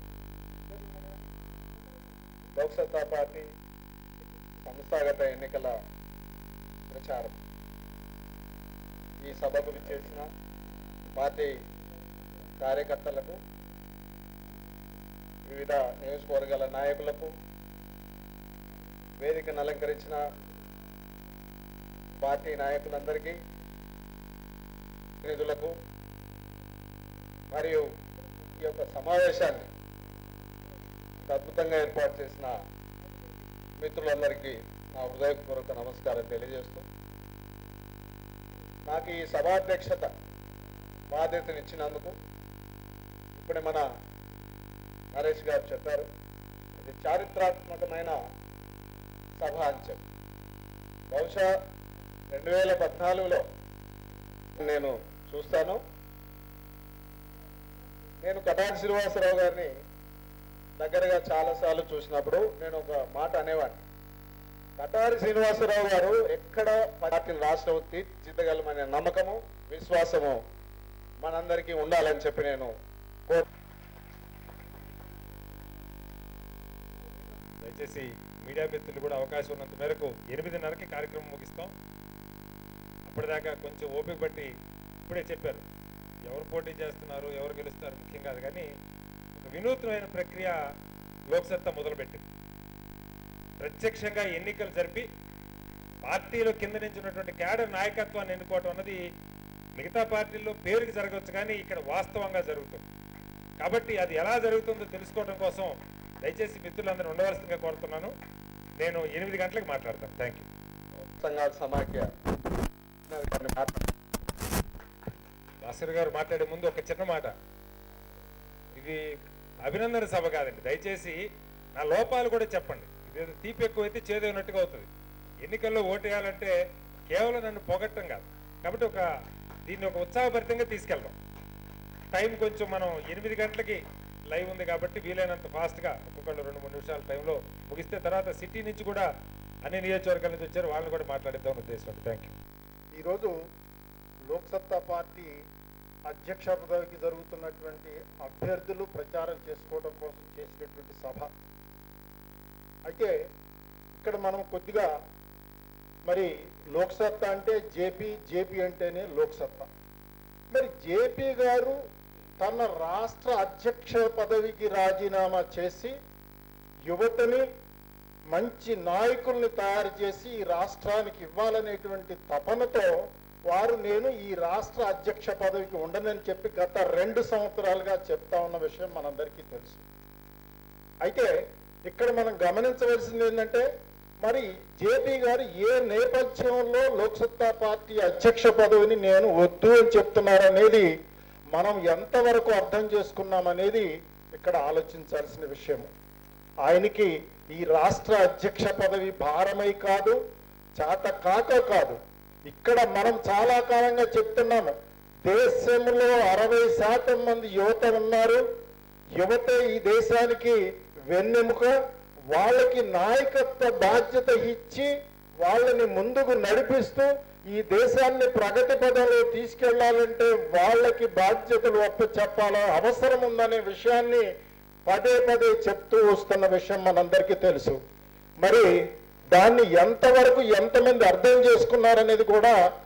Speaker 2: లోక్సత్తా పార్టీ సంస్థాగత ఎన్నికల ప్రచారం ఈ సభకు విచ్చేసిన పార్టీ కార్యకర్తలకు వివిధ నియోజకవర్గాల నాయకులకు వేదికను అలంకరించిన పార్టీ నాయకులందరికీ నిధులకు మరియు ఈ యొక్క సమావేశాన్ని ఇంత అద్భుతంగా ఏర్పాటు చేసిన మిత్రులందరికీ నా హృదయపూర్వక నమస్కారం తెలియజేస్తూ నాకు ఈ సభాధ్యక్షత బాధ్యతనిచ్చినందుకు ఇప్పుడే మన నరేష్ గారు చెప్పారు ఇది చారిత్రాత్మకమైన సభ అని చెప్పి బహుశా రెండు వేల పద్నాలుగులో నేను చూస్తాను నేను కటారి శ్రీనివాసరావు గారిని దగ్గరగా చాలాసార్లు చూసినప్పుడు నేను ఒక మాట అనేవాడిని కటారి శ్రీనివాసరావు గారు ఎక్కడ పార్టీని రాష్ట్రం తీర్చిదిద్దగలమనే నమ్మకము విశ్వాసము మనందరికీ ఉండాలని చెప్పి నేను కోరు
Speaker 3: దయచేసి మీడియా మిత్రులు కూడా అవకాశం ఉన్నంత మేరకు ఎనిమిదిన్నరకి కార్యక్రమం ముగిస్తాం అప్పటిదాకా కొంచెం ఓపిక బట్టి ఇప్పుడే చెప్పారు ఎవరు పోటీ చేస్తున్నారు ఎవరు గెలుస్తారు ముఖ్యం కాదు కానీ ఒక వినూత్నమైన ప్రక్రియ లోక్సత్తా మొదలుపెట్టింది ప్రత్యక్షంగా ఎన్నికలు జరిపి పార్టీలో కింద నుంచి ఉన్నటువంటి క్యాడర్ నాయకత్వాన్ని ఎన్నుకోవటం అన్నది మిగతా పార్టీల్లో పేరుకి జరగవచ్చు కానీ ఇక్కడ వాస్తవంగా జరుగుతుంది కాబట్టి అది ఎలా జరుగుతుందో తెలుసుకోవడం కోసం దయచేసి మిత్రులందరూ ఉండవలసిందిగా కోరుతున్నాను నేను ఎనిమిది గంటలకు మాట్లాడతాను థ్యాంక్ యూ
Speaker 2: సంఘాల సమాఖ్య కొన్ని మాట్లాడు
Speaker 3: భాస్కర్ గారు మాట్లాడే ముందు ఒక చిన్న మాట ఇది అభినందన సభ కాదండి దయచేసి నా లోపాలు కూడా చెప్పండి ఇది తీపి ఎక్కువైతే చేదైనట్టుగా అవుతుంది ఎన్నికల్లో ఓటేయాలంటే కేవలం నన్ను పొగట్టం కాదు కాబట్టి ఒక దీన్ని ఒక ఉత్సాహభరితంగా తీసుకెళ్దాం టైం కొంచెం మనం ఎనిమిది గంటలకి లైవ్ ఉంది కాబట్టి వీలైనంత ఫాస్ట్గా ఒక్కొక్కళ్ళు రెండు మూడు నిమిషాల టైంలో ముగిస్తే తర్వాత సిటీ నుంచి కూడా అన్ని నియోజకవర్గాల నుంచి వచ్చారు వాళ్ళని కూడా మాట్లాడిద్దాం ఉద్దేశం థ్యాంక్ యూ
Speaker 4: ఈరోజు లోక్సత్తా పార్టీ అధ్యక్ష పదవికి జరుగుతున్నటువంటి అభ్యర్థులు ప్రచారం చేసుకోవడం కోసం చేసినటువంటి సభ అయితే ఇక్కడ మనం కొద్దిగా మరి లోక్సత్తా అంటే జేపీ జేపీ అంటేనే లోక్సత్తా మరి జేపీ గారు తన రాష్ట్ర అధ్యక్ష పదవికి రాజీనామా చేసి యువతని మంచి నాయకుల్ని తయారు చేసి ఈ రాష్ట్రానికి ఇవ్వాలనేటువంటి తపనతో వారు నేను ఈ రాష్ట్ర అధ్యక్ష పదవికి ఉండనని చెప్పి గత రెండు సంవత్సరాలుగా చెప్తా ఉన్న విషయం మనందరికీ తెలుసు అయితే ఇక్కడ మనం గమనించవలసింది ఏంటంటే మరి జేపీ గారు ఏ నేపథ్యంలో లోక్సత్తా పార్టీ అధ్యక్ష పదవిని నేను వద్దు అని చెప్తున్నారనేది మనం ఎంతవరకు అర్థం చేసుకున్నామనేది ఇక్కడ ఆలోచించాల్సిన విషయం ఆయనకి ఈ రాష్ట్ర అధ్యక్ష పదవి భారమై కాదు చేత కాక కాదు ఇక్కడ మనం చాలా కాలంగా చెప్తున్నాము దేశంలో అరవై శాతం మంది యువత ఉన్నారు యువత ఈ దేశానికి వెన్నెముక వాళ్ళకి నాయకత్వ బాధ్యత ఇచ్చి వాళ్ళని ముందుకు నడిపిస్తూ ఈ దేశాన్ని ప్రగతి పదంలో తీసుకెళ్లాలంటే వాళ్ళకి బాధ్యతలు ఒప్ప చెప్పాల అవసరం ఉందనే విషయాన్ని పదే పదే చెప్తూ వస్తున్న విషయం మనందరికీ తెలుసు మరి దాన్ని ఎంతవరకు ఎంతమంది అర్థం చేసుకున్నారనేది కూడా